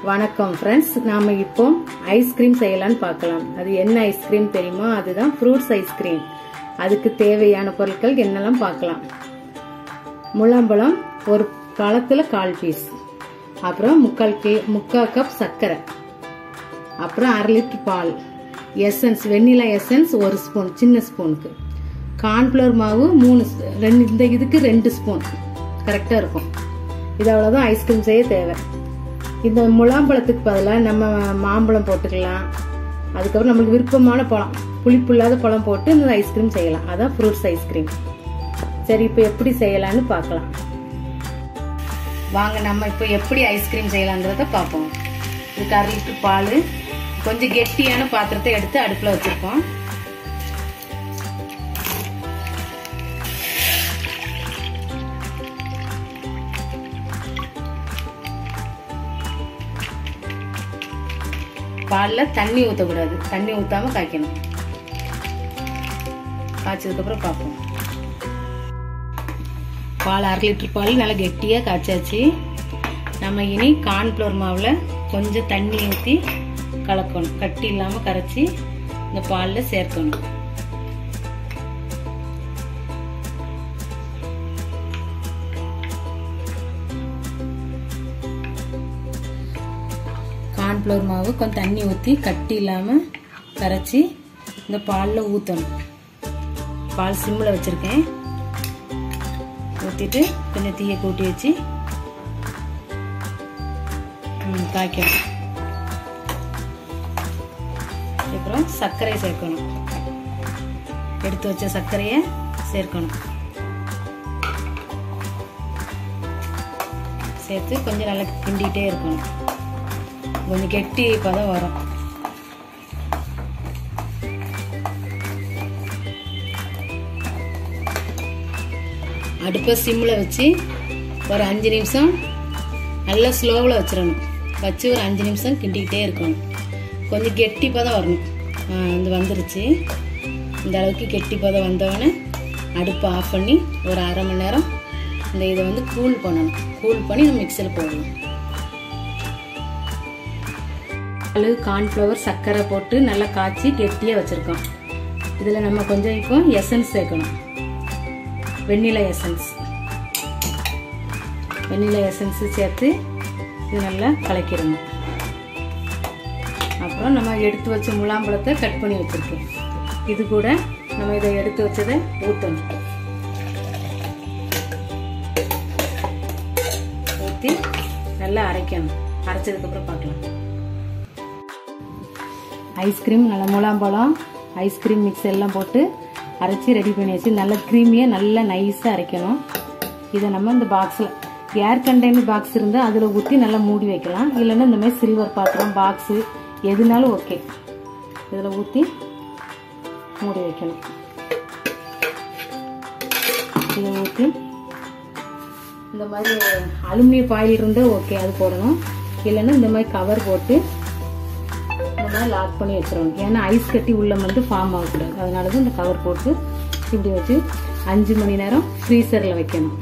வணக்கம் ஃப்ரெண்ட்ஸ் நாம இப்போ ஐஸ்கிரீம் செய்யலாம்னு பார்க்கலாம் அது என்ன ஐஸ்கிரீம் தெரியுமா அதுதான் ஃப்ரூட்ஸ் ஐஸ்கிரீம் அதுக்கு தேவையான பொருட்கள் என்னெல்லாம் பார்க்கலாம் முலாம்பழம் ஒரு பழத்துல கால் பீஸ் அப்புறம் முக்கால் கி முக்கால் கப் சர்க்கரை அப்புறம் அரை லிட்டர் பால் எசன்ஸ் வெண்ணிலா எசன்ஸ் ஒரு ஸ்பூன் சின்ன ஸ்பூனுக்கு கார்ன்ஃப்ளவர் மாவு மூணு ஸ்- ரெண்டு இந்த இதுக்கு ரெண்டு ஸ்பூன் கரெக்டாக இருக்கும் இது அவ்வளோதான் ஐஸ்கிரீம் செய்ய தேவை இந்த முலாம்பழத்துக்கு பதிலாக நம்ம மாம்பழம் போட்டுக்கலாம் அதுக்கப்புறம் நம்மளுக்கு விருப்பமான பழம் புளிப்பு இல்லாத பழம் போட்டு இந்த ஐஸ்கிரீம் செய்யலாம் அதான் ஃப்ரூட்ஸ் ஐஸ்கிரீம் சரி இப்போ எப்படி செய்யலாம்னு பார்க்கலாம் வாங்க நம்ம இப்போ எப்படி ஐஸ்கிரீம் செய்யலாங்கிறத பார்ப்போம் இதுக்கு அரை லிட்டர் பால் கொஞ்சம் கெட்டியான பாத்திரத்தை எடுத்து அடுப்பில் வச்சுருக்கோம் பாலில் தண்ணி ஊற்றக்கூடாது தண்ணி ஊற்றாம காய்க்கணும் காய்ச்சதுக்கப்புறம் பார்ப்போம் பால் அரை லிட்டர் பால் நல்லா கெட்டியாக காய்ச்சாச்சு நம்ம இனி கார்ன்ஃப்ளவர் மாவில் கொஞ்சம் தண்ணி ஊற்றி கலக்கணும் கட்டி இல்லாமல் கரைச்சி இந்த பாலில் சேர்க்கணும் கார்ன்ஃப்ளவர் மாவு கொஞ்சம் தண்ணி ஊற்றி கட்டி இல்லாமல் கரைச்சி இந்த பாலில் ஊற்றணும் பால் சிம்மில் வச்சுருக்கேன் ஊற்றிட்டு கொஞ்சம் தீயை கூட்டி வச்சு ம், காய்க்கணும் அப்புறம் சர்க்கரை சேர்க்கணும் எடுத்து வச்ச சர்க்கரையை சேர்க்கணும் சேர்த்து கொஞ்சம் நல்லா கிண்டிகிட்டே இருக்கணும் கொஞ்சம் கெட்டி பதம் வரும் அடுப்பை சிம்மில் வச்சு ஒரு அஞ்சு நிமிஷம் நல்லா ஸ்லோவில் வச்சிடணும் வச்சு ஒரு அஞ்சு நிமிஷம் கிண்டிக்கிட்டே இருக்கணும் கொஞ்சம் கெட்டி பதம் வரணும் ஆ, இது வந்துருச்சு இந்த அளவுக்கு கெட்டி பதம் வந்தவொடனே அடுப்பை ஆஃப் பண்ணி ஒரு அரை மணி நேரம் இந்த இதை வந்து கூல் பண்ணணும் கூல் பண்ணி நம்ம மிக்சியில் போடணும் பால் கார்ன்ஃப்ளவர் சர்க்கரை போட்டு நல்லா காய்ச்சி கெட்டியாக வச்சுருக்கோம் இதில் நம்ம கொஞ்சம் இப்போ எசன்ஸ் சேர்க்கணும் வெண்ணிலா எசன்ஸ் வெண்ணிலா எசன்ஸ் சேர்த்து இது நல்லா கலக்கிடணும் அப்புறம் நம்ம எடுத்து வச்ச முலாம்பழத்தை கட் பண்ணி வச்சுருக்கோம் இது கூட நம்ம இதை எடுத்து வச்சதை ஊற்றணும் ஊற்றி நல்லா அரைக்கணும் அரைச்சதுக்கப்புறம் பார்க்கலாம் ஐஸ்கிரீம் நல்ல முலாம்பழம் ஐஸ்கிரீம் மிக்ஸ் எல்லாம் போட்டு அரைச்சி ரெடி பண்ணி வச்சு நல்ல க்ரீமியாக நல்லா நைஸாக அரைக்கணும் இதை நம்ம இந்த பாக்ஸில் ஏர் கண்டெய்னர் பாக்ஸ் இருந்தால் அதில் ஊற்றி நல்லா மூடி வைக்கலாம் இல்லைன்னா இந்த மாதிரி சில்வர் பாத்திரம் பாக்ஸு எதுனாலும் ஓகே இதில் ஊற்றி மூடி வைக்கணும் இதை ஊற்றி இந்த மாதிரி அலுமினிய பாயில் இருந்தால் ஓகே அது போடணும் இல்லைன்னா இந்த மாதிரி கவர் போட்டு இந்த மாதிரி லாக் பண்ணி வச்சிடணும் ஏன்னா ஐஸ் கட்டி உள்ள வந்து ஃபார்ம் ஆகக்கூடாது அதனால தான் இந்த கவர் போட்டு இப்படி வச்சு அஞ்சு மணி நேரம் ஃப்ரீசரில் வைக்கணும்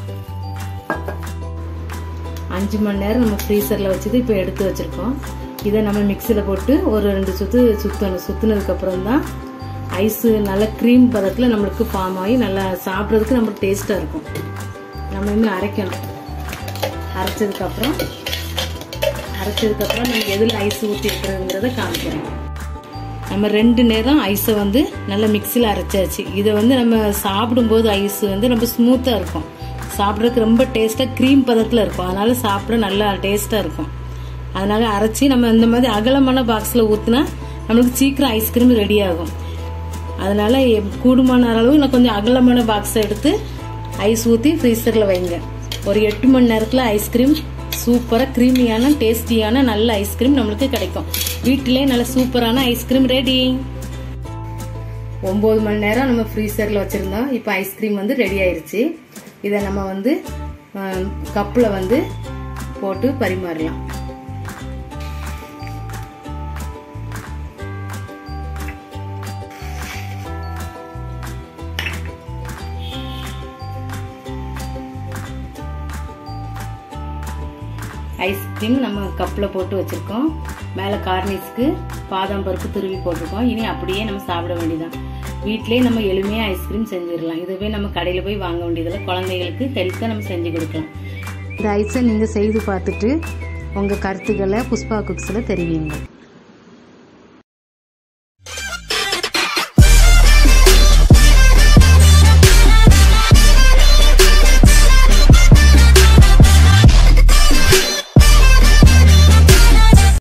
அஞ்சு மணி நேரம் நம்ம ஃப்ரீசரில் வச்சது இப்போ எடுத்து வச்சுருக்கோம் இதை நம்ம மிக்சியில் போட்டு ஒரு ரெண்டு சுற்று சுற்றணும் சுற்றுனதுக்கப்புறம் தான் ஐஸு நல்ல க்ரீம் பதத்தில் நம்மளுக்கு ஃபார்ம் ஆகி நல்லா சாப்பிட்றதுக்கு நம்மளுக்கு டேஸ்ட்டாக இருக்கும் நம்ம இன்னும் அரைக்கணும் அரைச்சதுக்கப்புறம் அரைச்சதுக்கப்புறம் நம்ம எதில் ஐஸ் ஊற்றி இருக்கிறதுங்கிறத காமிக்கிறேன் நம்ம ரெண்டு நேரம் ஐஸை வந்து நல்லா மிக்சியில் அரைச்சாச்சு இதை வந்து நம்ம சாப்பிடும்போது ஐஸ் வந்து ரொம்ப ஸ்மூத்தாக இருக்கும் சாப்பிட்றதுக்கு ரொம்ப டேஸ்ட்டாக க்ரீம் பதத்தில் இருக்கும் அதனால சாப்பிட நல்லா டேஸ்ட்டாக இருக்கும் அதனால அரைச்சி நம்ம இந்த மாதிரி அகலமான பாக்ஸில் ஊற்றினா நம்மளுக்கு சீக்கிரம் ஐஸ்கிரீம் ரெடி ஆகும் அதனால எ- கூடுமான அளவு நான் கொஞ்சம் அகலமான பாக்ஸை எடுத்து ஐஸ் ஊற்றி ஃப்ரீசரில் வைங்க ஒரு எட்டு மணி நேரத்தில் ஐஸ்கிரீம் சூப்பராக க்ரீமியான டேஸ்டியான நல்ல ஐஸ்கிரீம் நம்மளுக்கு கிடைக்கும் வீட்டிலே நல்ல சூப்பரான ஐஸ்கிரீம் ரெடி ஒம்பது மணி நேரம் நம்ம ஃப்ரீசரில் வச்சுருந்தோம் இப்போ ஐஸ்கிரீம் வந்து ரெடி ஆயிருச்சு இதை நம்ம வந்து கப்பில் வந்து போட்டு பரிமாறலாம் ஐஸ்கிரீம் நம்ம கப்பில் போட்டு வச்சுருக்கோம் மேலே கார்னிஷ்க்கு பாதாம் பருப்பு துருவி போட்டிருக்கோம் இனி அப்படியே நம்ம சாப்பிட வேண்டியதான் வீட்டிலே நம்ம எளிமையாக ஐஸ்கிரீம் செஞ்சிடலாம் இதுவே நம்ம கடையில் போய் வாங்க வேண்டியதில்லை குழந்தைகளுக்கு ஹெல்த்தாக நம்ம செஞ்சு கொடுக்கலாம் இந்த ஐஸை நீங்கள் செய்து பார்த்துட்டு உங்கள் கருத்துக்களை புஷ்பா குக்ஸில் தெரிவிங்க